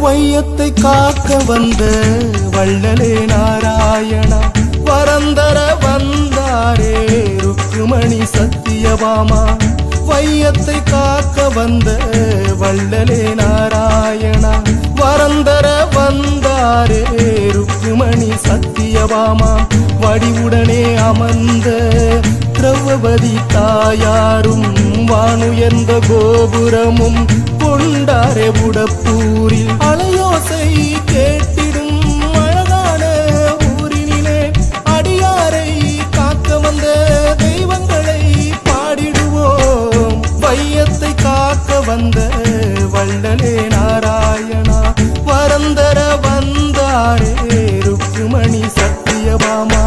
வையத்தை காக்க வந்த வள்ளலே நாராயணா வரந்தர வந்தாரே ருக்குமணி சத்தியபாமா வையத்தை காக்க வந்த வள்ளலே நாராயணா வரந்தர வந்தாரே ருக்குமணி சத்தியபாமா வடிவுடனே அமர்ந்த திரௌபதி தாயாரும் வானுயர்ந்த கோபுரமும் கொண்டாரே உடப்பூரில் அலையோசை கேட்டிடும் அழகான ஊரினிலே அடியாரை காக்க வந்த தெய்வங்களை பாடிடுவோம் வையத்தை காக்க வந்த வள்ளலே நாராயணா வரந்தர வந்தாரே ருக்குமணி சத்தியபாமா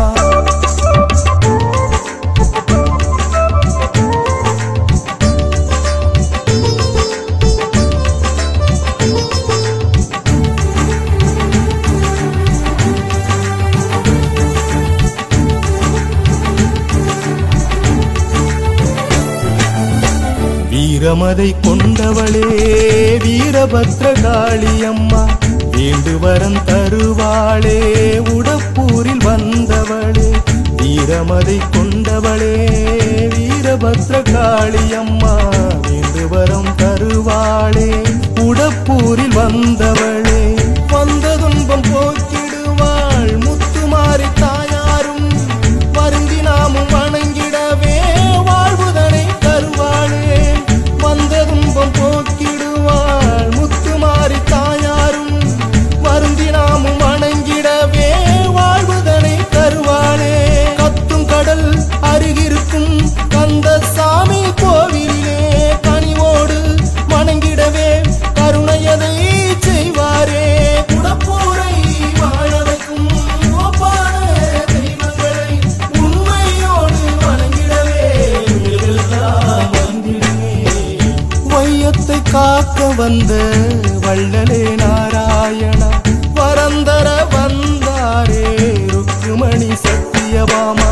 வீரமதை கொண்டவளே வீரபத்ரகாளி அம்மா வேண்டுவரம் தருவாளே உடப்பூரில் வந்தவளே வீரமதை கொண்டவளே வீரபத்ரகாளி அம்மா வேண்டுவரம் தருவாளே உடப்பூரில் வந்தவளே வந்த துன்பம் போக்கிடுவாள் முத்துமாரி தாயாரும் வருந்தி நாமும் வணங்கிடவே வாழ்வுதனை தருவாளே வந்த துன்பம் போக்கிடுவாள் முத்துமாரி தாயாரும் வருந்தி நாமும் வணங்கிடவே வாழ்வுதனை தருவாளே கத்தும் கடல் அருகிருக்கும் கந்த சாமி கோவிலிலே கனிவோடு வணங்கிடவே கருணையதை செய்வாரே குடப்பூரை வாழ வைக்கும் கோபால தெய்வங்களை உண்மையோடு வணங்கிடவே எல்லாம் வந்திடுமே வையத்தை காக்க வந்த வள்ளலே நாராயணா வரந்தர வந்தாரே ருக்குமணி சத்தியபாமா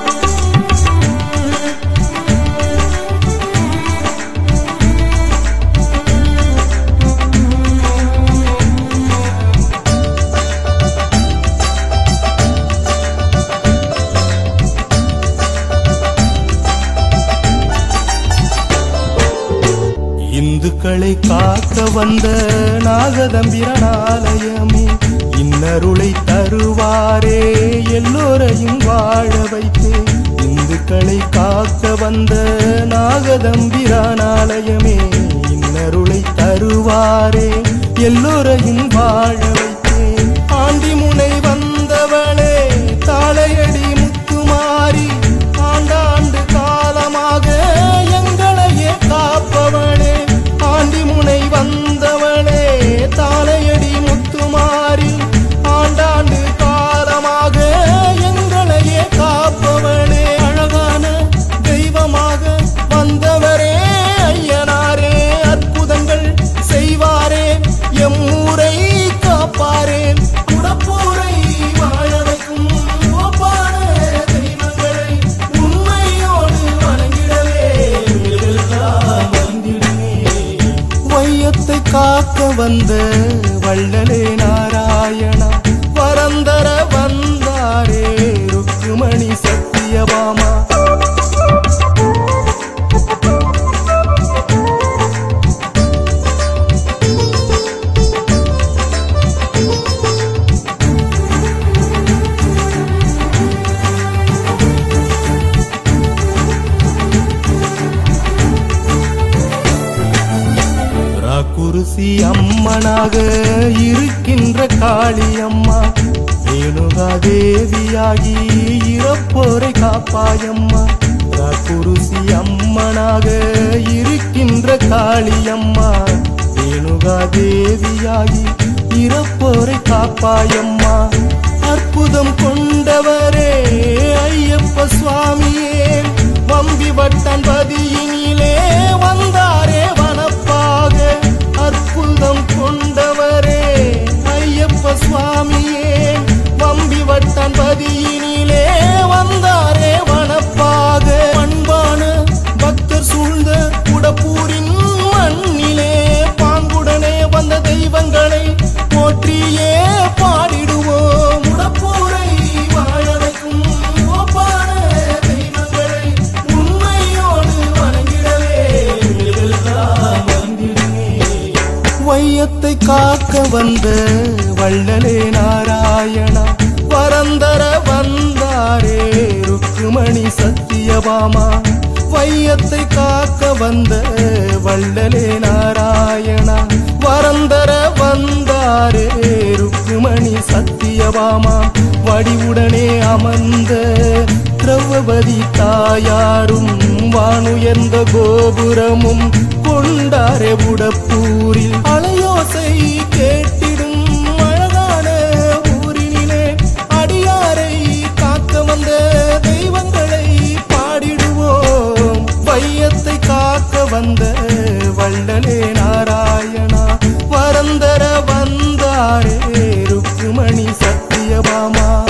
இந்துக்களை காக்க வந்த நாகதம்பிரனாலயமே இன்னருளை தருவாரே எல்லோரையும் வாழ வைத்தே இந்துக்களை காக்க வந்த நாகதம்பிரானாலயமே இன்னருளை தருவாரே எல்லோரையும் வாழ வைத்தே ஆண்டி முனை வந்தவளே தாளையடி முத்துமாரி ஆண்டாண்டு காலமாக எங்களையே காப்பவளே ஆண்டி முனை வந்தவளே தாளையடி முத்துமாரி ஆண்டாண்டு காலமாக எங்களையே காப்பவளே அழகான தெய்வமாக வந்தவரே ஐயனாரே அற்புதங்கள் செய்வாரே எம்மூரை காப்பாரே உடப்பூரை வாழ வைக்கும் கோபால தெய்வங்களை உண்மையோடு வணங்கிடவே எல்லாம் வந்திடுமே வையத்தை காக்க வந்த வள்ளலே நாராயணா வரந்தர வந்தாரே ருக்குமணி சத்தியபாமா ராக்குருசி அம்மனாக இருக்கின்ற காளி அம்மா ரேணுகா தேவியாகி இறப்போரை காப்பாயம்மா ராக்குருசி அம்மனாக இருக்கின்ற காளி அம்மா ரேணுகா தேவியாகி இறப்போரை காப்பாயம்மா அற்புதம் கொண்டவரே ஐயப்ப சுவாமியே வம்பி வட்டன் பதியினிலே வந்தாரே வனப்பாக அற்புதம் கொண்டவரே ஐயப்ப சுவாமியே வம்பி வட்டன் பதியினிலே வந்தாரே வனப்பாக பண்பான பக்தர் சூழ்ந்த குடப்பூரின் மண்ணிலே பாங்குடனே வந்த தெய்வங்களை வையத்தை காக்க வந்த வள்ளலே நாராயணா வரந்தர வந்தாரே ருக்குமணி சத்தியபாமா வையத்தை காக்க வந்த வள்ளலே நாராயணா வரந்தர வந்தாரே ருக்குமணி சத்தியபாமா வடிவுடனே அமர்ந்த திரௌபதி தாயாரும் வானுயர்ந்த கோபுரமும் கொண்டாரே உடப்பூரில் அலையோசை கேட்டிடும் அழகான ஊரினிலே அடியாரை காக்க வந்த தெய்வங்களை பாடிடுவோம் வையத்தை காக்க வந்த வள்ளலே நாராயணா வரந்தர வந்தாரே ருக்குமணி சத்தியபாமா